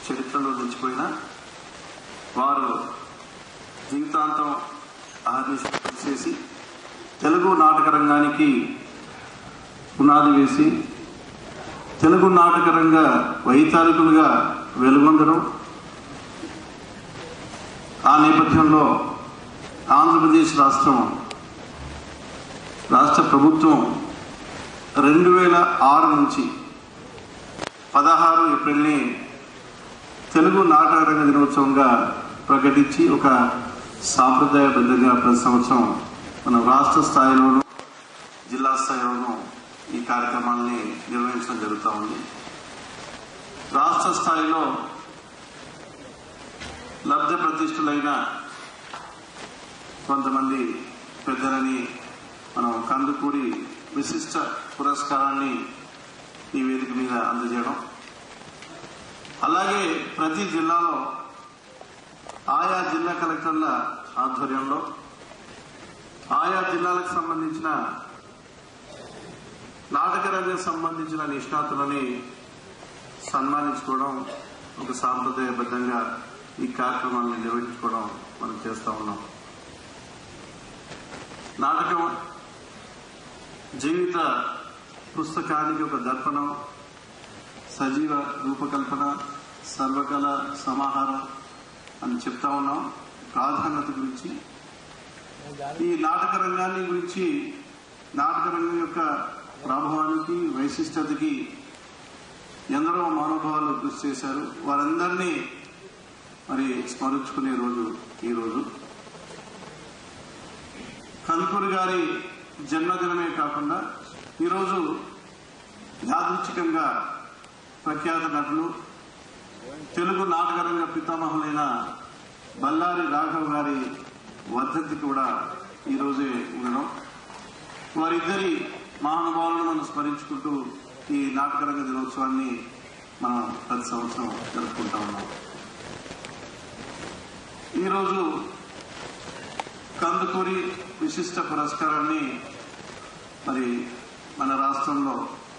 చరిత్రలో నిలిచిపోయిన వారు జీవితాంతం ఆర్నిశ చేసి తెలుగు నాటక రంగానికి పునాది వేసి తెలుగు నాటక రంగ వైతాళికులుగా వెలుగొందడం ఆ నేపథ్యంలో ఆంధ్రప్రదేశ్ రాష్ట్రం రాష్ట్ర ప్రభుత్వం రెండు వేల ఆరు నుంచి పదహారు ఏప్రిల్ని తెలుగు నాటక రంగ దినోత్సవంగా ప్రకటించి ఒక సాంప్రదాయబద్ధంగా ప్రతి సంవత్సరం మనం రాష్ట్ర స్థాయిలోనూ జిల్లా స్థాయిలోనూ ఈ కార్యక్రమాల్ని నిర్వహించడం జరుగుతూ ఉంది రాష్ట్ర స్థాయిలో లబ్ధ ప్రతిష్ఠులైన కొంతమంది పెద్దలని మనం కందుకూరి విశిష్ట పురస్కారాన్ని ఈ వేదిక మీద అందజేయడం అలాగే ప్రతి జిల్లాలో ఆయా జిల్లా కలెక్టర్ల ఆధ్వర్యంలో ఆయా జిల్లాలకు సంబంధించిన నాటక రంగం సంబంధించిన నిష్ణాతులని సన్మానించుకోవడం ఒక సాంప్రదాయబద్ధంగా ఈ కార్యక్రమాలను నిర్వహించుకోవడం మనం చేస్తా ఉన్నాం నాటకం జీవిత పుస్తకానికి ఒక దర్పణం సజీవ రూపకల్పన సర్వకళ సమాహారం అని చెప్తా ఉన్నాం ప్రాధాన్యత గురించి ఈ నాటక రంగాన్ని గురించి నాటక రంగం యొక్క ప్రభావానికి వైశిష్టతకి ఎందరో మహానుభావాలు కృషి చేశారు వారందరినీ మరి స్మరించుకునే రోజు ఈ రోజు కందుకూరి గారి జన్మదినమే కాకుండా ఈరోజు యాదృచ్ఛికంగా ప్రఖ్యాత నటులు తెలుగు నాటకరంగ పితామహులైన బల్లారి రాఘవ్ గారి వర్ధంతి కూడా ఈ రోజే ఉండడం వారిద్దరి మహానుభావులను మనం స్మరించుకుంటూ ఈ నాటకరంగ దినోత్సవాన్ని మనం ప్రతి సంవత్సరం జరుపుకుంటా ఉన్నాం ఈరోజు కందుకూరి విశిష్ట పురస్కారాన్ని మరి మన రాష్ట్రంలో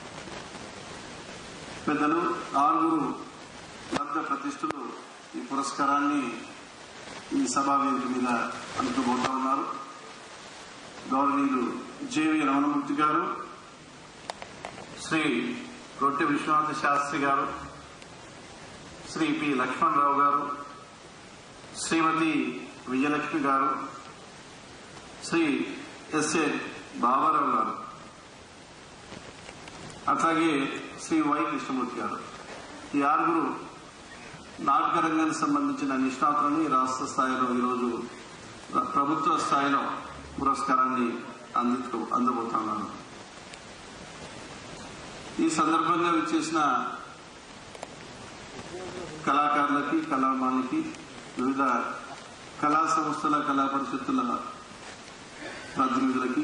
పెద్దలు ఆరుగురు లబ్ధ ప్రతిష్ఠులు ఈ పురస్కారాన్ని ఈ సభా వేదిక మీద అందుకోబోతా ఉన్నారు గౌరవనీయులు జేవి రమణమూర్తి గారు శ్రీ రొట్టె విశ్వనాథ శాస్త్రి గారు శ్రీ పి లక్ష్మణరావు గారు శ్రీమతి విజయలక్ష్మి గారు శ్రీ ఎస్ఏ బాబారావు గారు అట్లాగే శ్రీ వై కృష్ణమూర్తి గారు ఈ ఆరుగురు నాటక రంగానికి సంబంధించిన నిష్ణాతులని రాష్ట్ర స్థాయిలో ఈరోజు ప్రభుత్వ స్థాయిలో పురస్కారాన్ని అందించుకో అందబోతున్నాను ఈ సందర్భంగా విచ్చేసిన కళాకారులకి కళామానికి వివిధ కళా సంస్థల కళా పరిషత్తుల ప్రతినిధులకి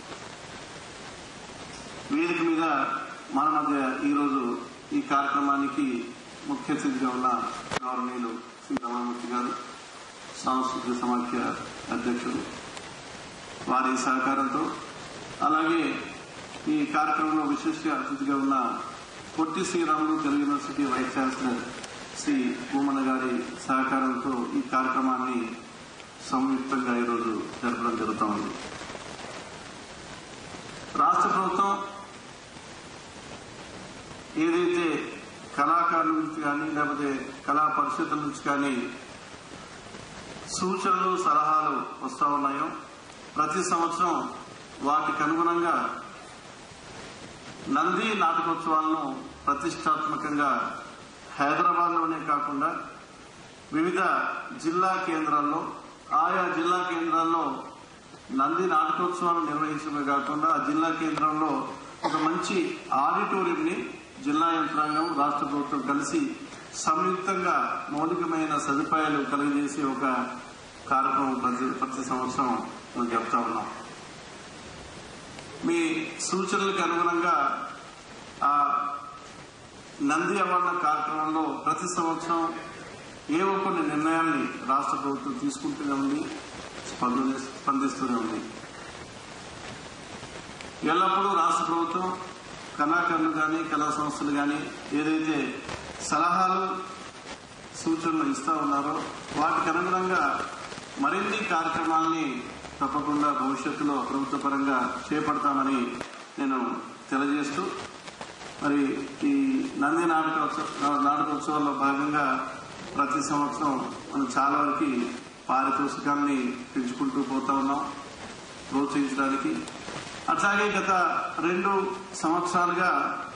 వేదిక మీద మన మధ్య ఈరోజు ఈ కార్యక్రమానికి ముఖ్య అతిథిగా ఉన్న గౌరవనీయులు శ్రీ రమణమూర్తి గారు సాంస్కృతిక సమాఖ్య అధ్యక్షులు వారి సహకారంతో అలాగే ఈ కార్యక్రమంలో విశిష్ట అతిథిగా ఉన్న Potti Sriramulu Telugu university vice chancellor Shri Bhumana గారి సహకారంతో ఈ కార్యక్రమాన్ని సంయుక్తంగా ఈరోజు జరపడం జరుగుతూ ఉంది రాష్ట్ర ప్రభుత్వం ఏదైతే కళాకారుల నుంచి కానీ లేకపోతే కళా పరిషత్తుల నుంచి కానీ సూచనలు సలహాలు వస్తూ ఉన్నాయో ప్రతి సంవత్సరం వాటికి అనుగుణంగా నంది నాటకోత్సవాలను ప్రతిష్టాత్మకంగా హైదరాబాద్లోనే కాకుండా వివిధ జిల్లా కేంద్రాల్లో ఆయా జిల్లా కేంద్రాల్లో నంది నాటకోత్సవాలు నిర్వహించడమే కాకుండా ఆ జిల్లా కేంద్రంలో ఒక మంచి ఆడిటోరియంని జిల్లా యంత్రాంగం రాష్ట్ర ప్రభుత్వం కలిసి సంయుక్తంగా మౌలికమైన సదుపాయాలు కలిగజేసే ఒక కార్యక్రమం ప్రతి ప్రతి సంవత్సరం మనం చెప్తా ఉన్నాం మీ సూచనలకు అనుగుణంగా ఆ నంది అవార్డుల కార్యక్రమంలో ప్రతి సంవత్సరం ఏవో కొన్ని నిర్ణయాల్ని రాష్ట్ర ప్రభుత్వం తీసుకుంటూనే ఉంది స్పందన స్పందిస్తూనే ఉంది ఎల్లప్పుడూ రాష్ట్ర ప్రభుత్వం కళాకారులు కానీ కళా సంస్థలు కానీ ఏదైతే సలహాలు సూచనలు ఇస్తా ఉన్నారో వాటికి అనుగుణంగా మరిన్ని కార్యక్రమాల్ని తప్పకుండా భవిష్యత్తులో ప్రభుత్వ పరంగా చేపడతామని నేను తెలియజేస్తూ మరి ఈ నంది నాటకోత్సవ నాటకోత్సవాల్లో భాగంగా ప్రతి సంవత్సరం మనం చాలా వరకు పారితోషికాల్ని పెంచుకుంటూ పోతా ఉన్నాం ప్రోత్సహించడానికి అట్లాగే గత రెండు సంవత్సరాలుగా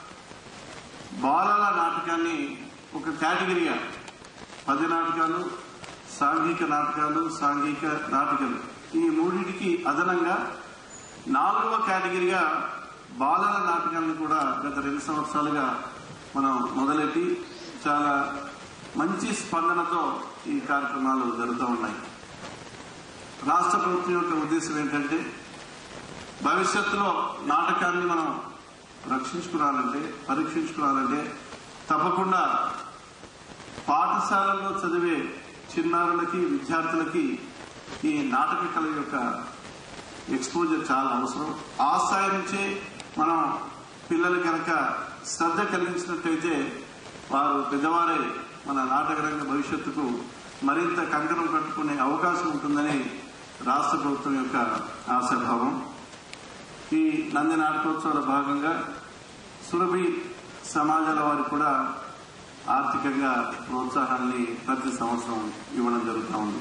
బాలల నాటకాన్ని ఒక కేటగిరీగా పది నాటకాలు సాంఘిక నాటకాలు సాంఘిక నాటకాలు ఈ మూడింటికి అదనంగా నాలుగవ కేటగిరీగా బాలల నాటకాలను కూడా గత రెండు సంవత్సరాలుగా మనం మొదలెట్టి చాలా మంచి స్పందనతో ఈ కార్యక్రమాలు జరుగుతూ ఉన్నాయి రాష్ట్ర ప్రభుత్వం యొక్క ఉద్దేశం ఏంటంటే భవిష్యత్తులో నాటకాన్ని మనం రక్షించుకురావాలంటే పరీక్షించుకురావాలంటే తప్పకుండా పాఠశాలల్లో చదివే చిన్నారులకి విద్యార్థులకి ఈ నాటక కళ యొక్క ఎక్స్పోజర్ చాలా అవసరం ఆ స్థాయి నుంచే మనం పిల్లలు కనుక శ్రద్ధ కలిగించినట్టయితే వారు పెద్దవారే మన నాటక రంగ భవిష్యత్తుకు మరింత కంకణం కట్టుకునే అవకాశం ఉంటుందని రాష్ట్ర ప్రభుత్వం యొక్క ఆశాభావం ఈ నంది నాటకోత్సవాల భాగంగా సురభి సమాజాల వారికి కూడా ఆర్థికంగా ప్రోత్సాహాన్ని ప్రతి సంవత్సరం ఇవ్వడం జరుగుతూ ఉంది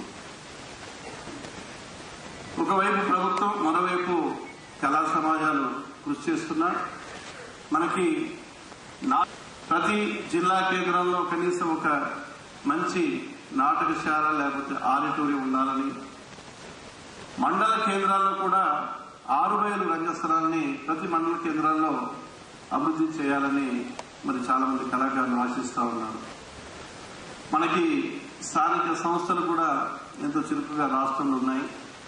ఒకవైపు ప్రభుత్వం మరోవైపు కళా సమాజాలు కృషి చేస్తున్నా మనకి నా- ప్రతి జిల్లా కేంద్రంలో కనీసం ఒక మంచి నాటకశాల లేకపోతే ఆడిటోరియం ఉండాలని మండల కేంద్రాల్లో కూడా ఆరు వేలు రంగస్థలాన్ని ప్రతి మండల కేంద్రాల్లో అభివృద్ధి చేయాలని మరి చాలా మంది కళాకారులు ఆశిస్తా ఉన్నారు మనకి స్థానిక సంస్థలు కూడా ఎంతో చురుకుగా రాష్ట్రంలో ఉన్నాయి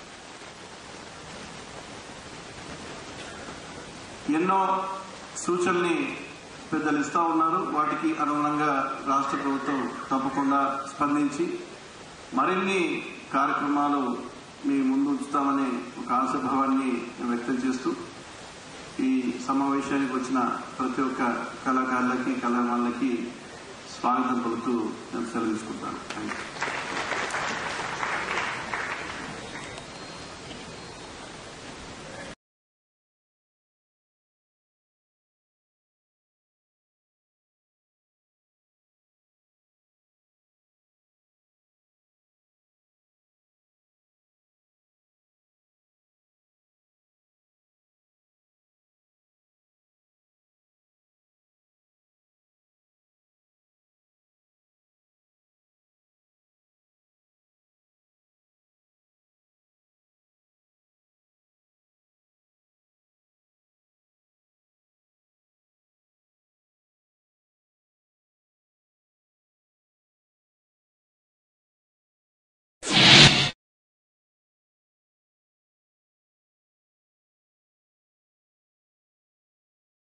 ఎన్నో సూచనల్ని పెద్దలు ఇస్తా ఉన్నారు వాటికి అనుగుణంగా రాష్ట్ర ప్రభుత్వం తప్పకుండా స్పందించి మరిన్ని కార్యక్రమాలు మీ ముందు ఉంచుతామనే ఒక ఆశాభావాన్ని నేను వ్యక్తం చేస్తూ ఈ సమావేశానికి వచ్చిన ప్రతి ఒక్క కళాకారులకి కళామాలకి స్వాగతం పలుకుతూ నేను సెలవు తీసుకుంటాను థ్యాంక్ యూ